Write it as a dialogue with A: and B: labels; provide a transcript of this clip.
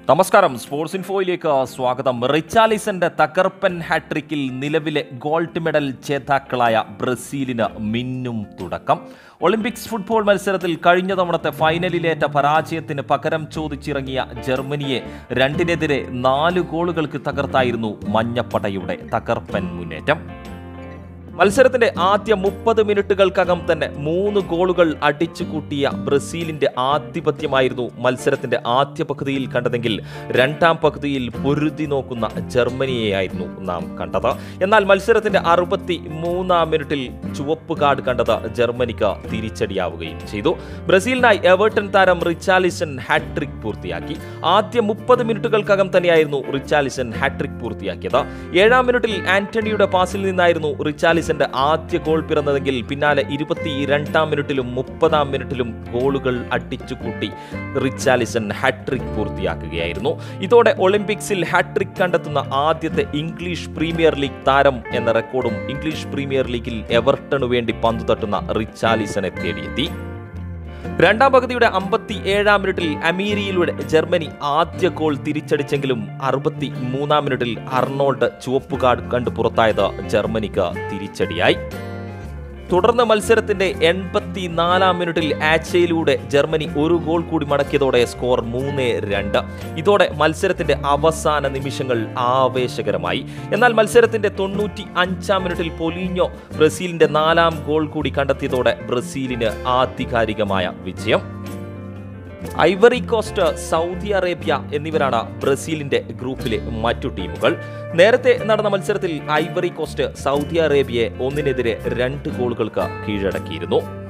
A: നമസ്കാരം സ്പോർട്സ് ഇൻഫോയിലേക്ക് സ്വാഗതം റിച്ചാലിസന്റെ തകർപ്പൻ ഹാട്രിക്കിൽ നിലവിലെ ഗോൾഡ് മെഡൽ ജേതാക്കളായ ബ്രസീലിന് മിന്നും തുടക്കം ഒളിമ്പിക്സ് ഫുട്ബോൾ മത്സരത്തിൽ കഴിഞ്ഞ തവണത്തെ ഫൈനലിലേറ്റ പരാജയത്തിന് പകരം ചോദിച്ചിറങ്ങിയ ജർമ്മനിയെ രണ്ടിനെതിരെ നാല് ഗോളുകൾക്ക് തകർത്തായിരുന്നു മഞ്ഞപ്പടയുടെ തകർപ്പൻ മുന്നേറ്റം മത്സരത്തിന്റെ ആദ്യ മുപ്പത് മിനിറ്റുകൾക്കകം തന്നെ മൂന്ന് ഗോളുകൾ അടിച്ചു കൂട്ടിയ ബ്രസീലിന്റെ ആധിപത്യമായിരുന്നു മത്സരത്തിന്റെ ആദ്യ പകുതിയിൽ കണ്ടതെങ്കിൽ രണ്ടാം പകുതിയിൽ പൊരുതി നോക്കുന്ന ജർമ്മനിയെയായിരുന്നു നാം കണ്ടത് എന്നാൽ മത്സരത്തിന്റെ അറുപത്തി മൂന്നാം മിനിറ്റിൽ ചുവപ്പ് കാർഡ് കണ്ടത് ജർമ്മനിക്ക് തിരിച്ചടിയാവുകയും ചെയ്തു ബ്രസീലിനായി എവേർട്ടൺ താരം റിച്ചാലിസൺ ഹാട്രിക് പൂർത്തിയാക്കി ആദ്യ മുപ്പത് മിനിറ്റുകൾക്കകം തന്നെയായിരുന്നു റിച്ചാലിസൺ ഹാട്രിക് പൂർത്തിയാക്കിയത് ഏഴാം മിനിറ്റിൽ ആന്റണിയുടെ പാസിൽ നിന്നായിരുന്നു റിച്ചാലിസന്റെ ആദ്യ ഗോൾ പിറന്നതെങ്കിൽ പിന്നാലെ ഇരുപത്തി രണ്ടാം മിനിറ്റിലും മുപ്പതാം മിനിറ്റിലും ഗോളുകൾ അടിച്ചുകൂട്ടി റിച്ചാലിസൺ ഹാട്രിക് പൂർത്തിയാക്കുകയായിരുന്നു ഇതോടെ ഒളിമ്പിക്സിൽ ഹാട്രിക് കണ്ടെത്തുന്ന ആദ്യത്തെ ഇംഗ്ലീഷ് പ്രീമിയർ ലീഗ് താരം എന്ന റെക്കോർഡും ഇംഗ്ലീഷ് പ്രീമിയർ ലീഗിൽ എവർട്ടണു വേണ്ടി പന്തു തട്ടുന്ന റിച്ചാലിസനെ തേടിയെത്തി രണ്ടാം പകുതിയുടെ അമ്പത്തി ഏഴാം മിനിറ്റിൽ അമീരിയിലൂടെ ജർമ്മനി ആദ്യ ഗോൾ തിരിച്ചടിച്ചെങ്കിലും അറുപത്തി മൂന്നാം മിനിറ്റിൽ അർണോൾഡ് ചുവപ്പ് കാർഡ് കണ്ട് പുറത്തായത് ജർമ്മനിക്ക് തിരിച്ചടിയായി തുടർന്ന് മത്സരത്തിന്റെ എൺപത്തി നാലാം മിനിറ്റിൽ ആച്ചയിലൂടെ ജർമ്മനി ഒരു ഗോൾ കൂടി മടക്കിയതോടെ സ്കോർ മൂന്ന് രണ്ട് ഇതോടെ മത്സരത്തിന്റെ അവസാന നിമിഷങ്ങൾ ആവേശകരമായി എന്നാൽ മത്സരത്തിന്റെ തൊണ്ണൂറ്റി അഞ്ചാം മിനിറ്റിൽ പൊലീഞ്ഞോ ബ്രസീലിന്റെ നാലാം ഗോൾ കൂടി കണ്ടെത്തിയതോടെ ബ്രസീലിന് ആധികാരികമായ വിജയം ഐവറി കോസ്റ്റ് സൗദി അറേബ്യ എന്നിവരാണ് ബ്രസീലിന്റെ ഗ്രൂപ്പിലെ മറ്റു ടീമുകൾ നേരത്തെ നടന്ന മത്സരത്തിൽ ഐവറി കോസ്റ്റ് സൗദി അറേബ്യയെ ഒന്നിനെതിരെ രണ്ട് ഗോളുകൾക്ക് കീഴടക്കിയിരുന്നു